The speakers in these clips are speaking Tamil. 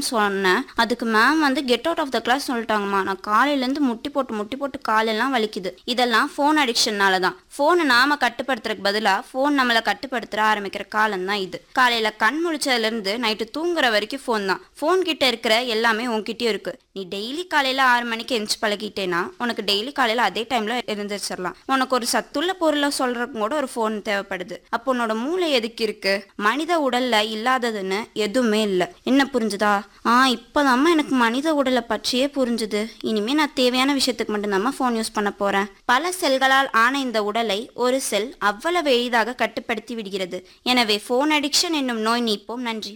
படிக்கணும்னு சொன்னேன் அதுக்கு மேம் வந்து get out of the class சொல்லிட்டாங்கம்மா நான் காலையிலேருந்து முட்டி போட்டு முட்டி போட்டு காலெல்லாம் வலிக்குது இதெல்லாம் ஃபோன் அடிக்ஷன்னால தான் ஃபோனை நாம கட்டுப்படுத்துறதுக்கு பதிலாக ஃபோன் நம்மளை கட்டுப்படுத்த ஆரம்பிக்கிற காலம் தான் இது காலையில் கண் முழிச்சதுலேருந்து நைட்டு தூங்குற வரைக்கும் ஃபோன் தான் ஃபோன் கிட்ட இருக்கிற எல்லாமே உன்கிட்டயும் இருக்கு நீ டெய்லி காலையில் ஆறு மணிக்கு எந்திச்சு பழகிட்டேன்னா உனக்கு டெய்லி காலையில் அதே டைமில் எழுந்திரிச்சிடலாம் உனக்கு ஒரு சத்துள்ள பொருளை சொல்கிறதுக்கு கூட ஒரு ஃபோன் தேவைப்படுது அப்போ உன்னோட மூளை எதுக்கு இருக்கு மனித உடல்ல இல்லாததுன்னு எதுவுமே இல்லை என்ன புரிஞ்சுதா ஆ இப்போதாம்மா எனக்கு மனித உடலை பற்றியே புரிஞ்சுது இனிமே நான் தேவையான விஷயத்துக்கு மட்டும்தாம்மா ஃபோன் யூஸ் பண்ண போறேன் பல செல்களால் ஆன இந்த உடலை ஒரு செல் அவ்வளவு எளிதாக கட்டுப்படுத்தி விடுகிறது எனவே ஃபோன் அடிக்ஷன் என்னும் நோய் நீப்போம் நன்றி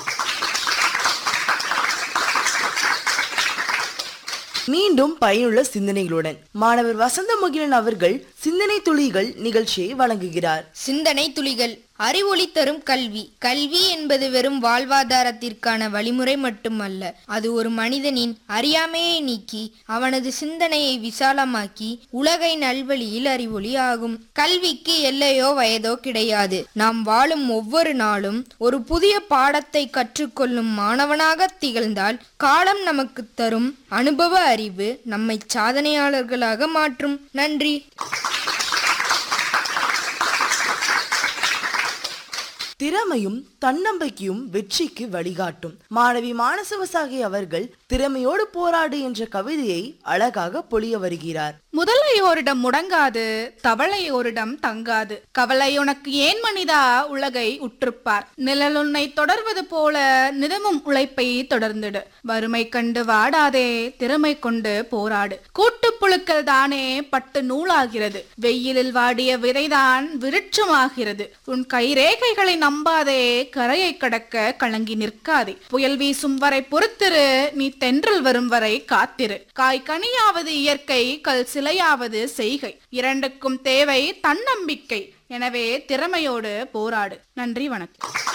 மீண்டும் பயனுள்ள சிந்தனைகளுடன் மாணவர் வசந்த முகிலன் அவர்கள் சிந்தனை துளிகள் நிகழ்ச்சியை வழங்குகிறார் சிந்தனை துளிகள் அறிவொளி தரும் கல்வி கல்வி என்பது வெறும் வாழ்வாதாரத்திற்கான வழிமுறை மட்டுமல்ல அது ஒரு மனிதனின் அறியாமையை நீக்கி அவனது சிந்தனையை விசாலமாக்கி உலகை நல்வழியில் அறிவொளி ஆகும் கல்விக்கு எல்லையோ வயதோ கிடையாது நாம் வாழும் ஒவ்வொரு நாளும் ஒரு புதிய பாடத்தை கற்றுக்கொள்ளும் மாணவனாக திகழ்ந்தால் காலம் நமக்கு தரும் அனுபவ அறிவு நம்மை சாதனையாளர்களாக மாற்றும் நன்றி திறமையும் தன்னம்பிக்கையும் வெற்றிக்கு வழிகாட்டும் மாணவி மானசவசாகி அவர்கள் திறமையோடு போராடு என்ற கவிதையை அழகாக பொழிய வருகிறார் முதலையோரிடம் முடங்காது தவளையோரிடம் தங்காது கவலை உனக்கு ஏன் மனிதா உலகை உற்றுப்பார் நிழலுன்னை தொடர்வது போல நிதமும் உழைப்பை தொடர்ந்திடு வறுமை கண்டு வாடாதே திறமை கொண்டு போராடு கூட்டுப் புழுக்கள் தானே பட்டு நூலாகிறது வெயிலில் வாடிய விதைதான் விருட்சமாகிறது உன் கைரேகைகளை நம்பாதே கரையை கடக்க கலங்கி நிற்காதே புயல் வீசும் வரை பொறுத்திரு நீ தென்றல் வரும் வரை காத்திரு காய் கனியாவது இயற்கை கல் சிலையாவது செய்கை இரண்டுக்கும் தேவை தன்னம்பிக்கை எனவே திறமையோடு போராடு நன்றி வணக்கம்